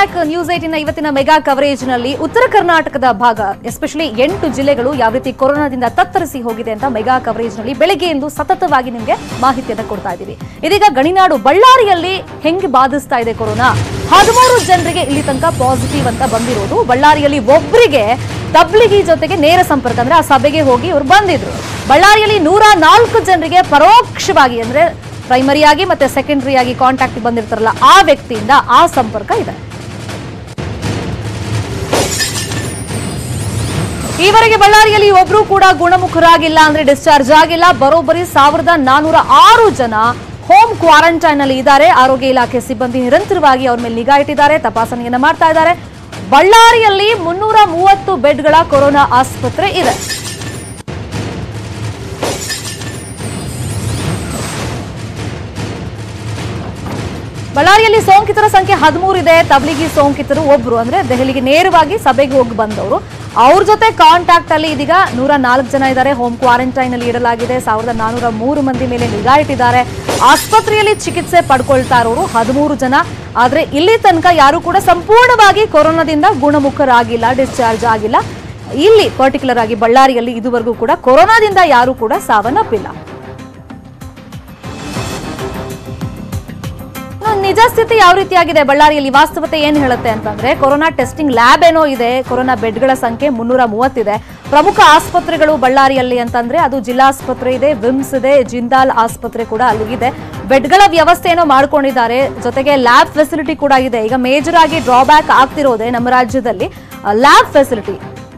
back news ಏಟಿನ ಇವತ್ತಿನ mega coverage ನಲ್ಲಿ ಉತ್ತರ ಕರ್ನಾಟಕದ ಭಾಗ ಎಸ್ಪೆಷಲಿ ಎಂಟು ಜಿಲ್ಲೆಗಳು ಯಾವ ರೀತಿ ಕೊರೋನಾದಿಂದ ತತ್ತರಿಸಿ ಹೋಗಿದೆ ಅಂತ ಮೆಗಾ ಕವರೇಜ್ ನಲ್ಲಿ ಬೆಳಗ್ಗೆಯಿಂದ ಸತತವಾಗಿ ನಿಮಗೆ ಮಾಹಿತಿಯನ್ನು ಕೊಡ್ತಾ ಇದ್ದೀವಿ ಇದೀಗ ಗಣಿನಾಡು ಬಳ್ಳಾರಿಯಲ್ಲಿ ಹೆಂಗೆ ಬಾಧಿಸ್ತಾ ಇದೆ ಕೊರೋನಾ ಹದಿಮೂರು ಜನರಿಗೆ ಇಲ್ಲಿ ತನಕ ಪಾಸಿಟಿವ್ ಅಂತ ಬಂದಿರೋದು ಬಳ್ಳಾರಿಯಲ್ಲಿ ಒಬ್ಬರಿಗೆ ತಬ್ಲಿಗಿ ಜೊತೆಗೆ ನೇರ ಸಂಪರ್ಕ ಅಂದ್ರೆ ಆ ಸಭೆಗೆ ಹೋಗಿ ಇವರು ಬಂದಿದ್ರು ಬಳ್ಳಾರಿಯಲ್ಲಿ ನೂರ ನಾಲ್ಕು ಜನರಿಗೆ ಪರೋಕ್ಷವಾಗಿ ಅಂದ್ರೆ ಪ್ರೈಮರಿ ಆಗಿ ಮತ್ತೆ ಸೆಕೆಂಡರಿ ಆಗಿ ಕಾಂಟ್ಯಾಕ್ಟ್ ಬಂದಿರ್ತಾರಲ್ಲ ಆ ವ್ಯಕ್ತಿಯಿಂದ ಆ ಸಂಪರ್ಕ ಇದೆ ಈವರೆಗೆ ಬಳ್ಳಾರಿಯಲ್ಲಿ ಒಬ್ರು ಕೂಡ ಗುಣಮುಖರಾಗಿಲ್ಲ ಅಂದ್ರೆ ಡಿಸ್ಚಾರ್ಜ್ ಆಗಿಲ್ಲ ಬರೋಬ್ಬರಿ ಸಾವಿರದ ನಾನೂರ ಆರು ಜನ ಹೋಮ್ ಕ್ವಾರಂಟೈನ್ ಅಲ್ಲಿ ಇದ್ದಾರೆ ಆರೋಗ್ಯ ಇಲಾಖೆ ಸಿಬ್ಬಂದಿ ನಿರಂತರವಾಗಿ ಅವ್ರ ಮೇಲೆ ನಿಗಾ ಇಟ್ಟಿದ್ದಾರೆ ತಪಾಸಣೆಯನ್ನ ಮಾಡ್ತಾ ಇದ್ದಾರೆ ಬಳ್ಳಾರಿಯಲ್ಲಿ ಮುನ್ನೂರ ಮೂವತ್ತು ಬೆಡ್ಗಳ ಕೊರೋನಾ ಆಸ್ಪತ್ರೆ ಇದೆ ಬಳ್ಳಾರಿಯಲ್ಲಿ ಸೋಂಕಿತರ ಸಂಖ್ಯೆ ಹದಿಮೂರು ಇದೆ ತಬ್ಲಿಗಿ ಸೋಂಕಿತರು ಒಬ್ರು ಅಂದ್ರೆ ದೆಹಲಿಗೆ ನೇರವಾಗಿ ಸಭೆಗೆ ಹೋಗಿ ಬಂದವರು ಅವ್ರ ಜೊತೆ ಕಾಂಟ್ಯಾಕ್ಟ್ ಅಲ್ಲಿ ಇದೀಗ ನೂರ ನಾಲ್ಕು ಜನ ಇದ್ದಾರೆ ಹೋಮ್ ಕ್ವಾರಂಟೈನ್ ಅಲ್ಲಿ ಇಡಲಾಗಿದೆ ಸಾವಿರದ ನಾನೂರ ಮೂರು ಮಂದಿ ಮೇಲೆ ನಿಗಾ ಇಟ್ಟಿದ್ದಾರೆ ಆಸ್ಪತ್ರೆಯಲ್ಲಿ ಚಿಕಿತ್ಸೆ ಪಡ್ಕೊಳ್ತಾ ಇರೋರು ಹದಿಮೂರು ಜನ ಆದ್ರೆ ಇಲ್ಲಿ ತನಕ ಯಾರು ಕೂಡ ಸಂಪೂರ್ಣವಾಗಿ ಕೊರೋನಾದಿಂದ ಗುಣಮುಖರಾಗಿಲ್ಲ ಡಿಸ್ಚಾರ್ಜ್ ಆಗಿಲ್ಲ ಇಲ್ಲಿ ಪರ್ಟಿಕ್ಯುಲರ್ ಆಗಿ ಬಳ್ಳಾರಿಯಲ್ಲಿ ಇದುವರೆಗೂ ಕೂಡ ಕೊರೋನಾದಿಂದ ಯಾರು ಕೂಡ ಸಾವನ್ನಪ್ಪಿಲ್ಲ ಇನ್ನು ನಿಜ ಸ್ಥಿತಿ ಯಾವ ರೀತಿಯಾಗಿದೆ ಬಳ್ಳಾರಿಯಲ್ಲಿ ವಾಸ್ತವತೆ ಏನ್ ಹೇಳುತ್ತೆ ಅಂತಂದ್ರೆ ಕೊರೋನಾ ಟೆಸ್ಟಿಂಗ್ ಲ್ಯಾಬ್ ಏನೋ ಇದೆ ಕೊರೋನಾ ಬೆಡ್ಗಳ ಸಂಖ್ಯೆ ಮುನ್ನೂರ ಮೂವತ್ತಿದೆ ಪ್ರಮುಖ ಆಸ್ಪತ್ರೆಗಳು ಬಳ್ಳಾರಿಯಲ್ಲಿ ಅಂತಂದ್ರೆ ಅದು ಜಿಲ್ಲಾಸ್ಪತ್ರೆ ಇದೆ ವಿಮ್ಸ್ ಇದೆ ಜಿಂದಾಲ್ ಆಸ್ಪತ್ರೆ ಕೂಡ ಅಲ್ಲಿಗಿದೆ ಬೆಡ್ಗಳ ವ್ಯವಸ್ಥೆ ಏನೋ ಮಾಡ್ಕೊಂಡಿದ್ದಾರೆ ಜೊತೆಗೆ ಲ್ಯಾಬ್ ಫೆಸಿಲಿಟಿ ಕೂಡ ಇದೆ ಈಗ ಮೇಜರ್ ಆಗಿ ಡ್ರಾಬ್ಯಾಕ್ ಆಗ್ತಿರೋದೆ ನಮ್ಮ ರಾಜ್ಯದಲ್ಲಿ ಲ್ಯಾಬ್ ಫೆಸಿಲಿಟಿ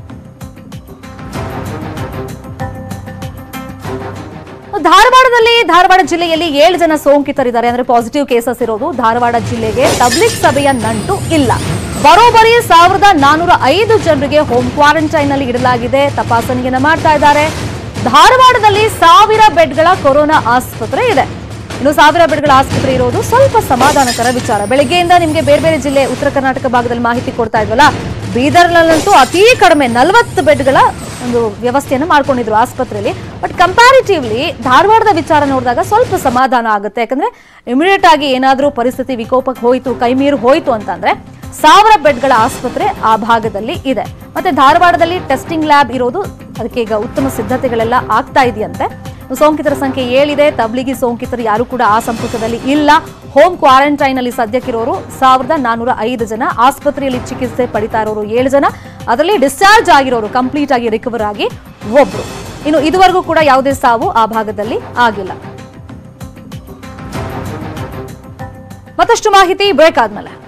ಧಾರವಾಡದಲ್ಲಿ ಧಾರವಾಡ ಜಿಲ್ಲೆಯಲ್ಲಿ ಏಳು ಜನ ಸೋಂಕಿತರಿದ್ದಾರೆ ಅಂದ್ರೆ ಪಾಸಿಟಿವ್ ಕೇಸಸ್ ಇರೋದು ಧಾರವಾಡ ಜಿಲ್ಲೆಗೆ ತಬ್ಲಿಕ್ ಸಭೆಯ ನಂಟು ಇಲ್ಲ ಬರೋಬ್ಬರಿ ಸಾವಿರದ ನಾನೂರ ಐದು ಜನರಿಗೆ ಹೋಮ್ ಕ್ವಾರಂಟೈನ್ ನಲ್ಲಿ ಇಡಲಾಗಿದೆ ತಪಾಸಣೆಯನ್ನ ಮಾಡ್ತಾ ಇದ್ದಾರೆ ಧಾರವಾಡದಲ್ಲಿ ಸಾವಿರ ಬೆಡ್ಗಳ ಕೊರೋನಾ ಆಸ್ಪತ್ರೆ ಇದೆ ಇನ್ನು ಸಾವಿರ ಬೆಡ್ಗಳ ಆಸ್ಪತ್ರೆ ಇರೋದು ಸ್ವಲ್ಪ ಸಮಾಧಾನಕರ ವಿಚಾರ ಬೆಳಗ್ಗೆಯಿಂದ ನಿಮಗೆ ಬೇರೆ ಬೇರೆ ಜಿಲ್ಲೆ ಉತ್ತರ ಕರ್ನಾಟಕ ಭಾಗದಲ್ಲಿ ಮಾಹಿತಿ ಕೊಡ್ತಾ ಇದ್ವಲ್ಲ ಬೀದರ್ನಲ್ಲಂತೂ ಅತಿ ಕಡಿಮೆ ನಲವತ್ತು ಬೆಡ್ಗಳ ಒಂದು ವ್ಯವಸ್ಥೆಯನ್ನು ಮಾಡ್ಕೊಂಡಿದ್ರು ಆಸ್ಪತ್ರೆಯಲ್ಲಿ ಬಟ್ ಕಂಪ್ಯಾರಿಟಿವ್ಲಿ ಧಾರವಾಡದ ವಿಚಾರ ನೋಡಿದಾಗ ಸ್ವಲ್ಪ ಸಮಾಧಾನ ಆಗುತ್ತೆ ಯಾಕಂದ್ರೆ ಇಮಿಡಿಯೇಟ್ ಆಗಿ ಏನಾದರೂ ಪರಿಸ್ಥಿತಿ ವಿಕೋಪಕ್ಕೆ ಹೋಯ್ತು ಕೈಮೀರು ಹೋಯ್ತು ಅಂತಂದ್ರೆ ಸಾವಿರ ಬೆಡ್ಗಳ ಆಸ್ಪತ್ರೆ ಆ ಭಾಗದಲ್ಲಿ ಇದೆ ಮತ್ತೆ ಧಾರವಾಡದಲ್ಲಿ ಟೆಸ್ಟಿಂಗ್ ಲ್ಯಾಬ್ ಇರೋದು ಅದಕ್ಕೆ ಈಗ ಉತ್ತಮ ಸಿದ್ಧತೆಗಳೆಲ್ಲ ಆಗ್ತಾ ಇದೆಯಂತೆ ಸೋಂಕಿತರ ಸಂಖ್ಯೆ ಏಳಿದೆ ತಬ್ಲಿಗಿ ಸೋಂಕಿತರು ಯಾರು ಕೂಡ ಆ ಸಂಪರ್ಕದಲ್ಲಿ ಇಲ್ಲ ಹೋಮ್ ಕ್ವಾರಂಟೈನ್ ಅಲ್ಲಿ ಸದ್ಯಕ್ಕಿರೋರು ಸಾವಿರದ ನಾನೂರ ಐದು ಜನ ಆಸ್ಪತ್ರೆಯಲ್ಲಿ ಚಿಕಿತ್ಸೆ ಪಡಿತಾ ಇರೋರು ಏಳು ಜನ ಅದರಲ್ಲಿ ಡಿಸ್ಚಾರ್ಜ್ ಆಗಿರೋರು ಕಂಪ್ಲೀಟ್ ಆಗಿ ರಿಕವರ್ ಆಗಿ ಒಬ್ರು ಇನ್ನು ಇದುವರೆಗೂ ಕೂಡ ಯಾವುದೇ ಸಾವು ಆ ಭಾಗದಲ್ಲಿ ಆಗಿಲ್ಲ ಮತ್ತಷ್ಟು ಮಾಹಿತಿ ಬ್ರೇಕ್ ಆದ್ಮೇಲೆ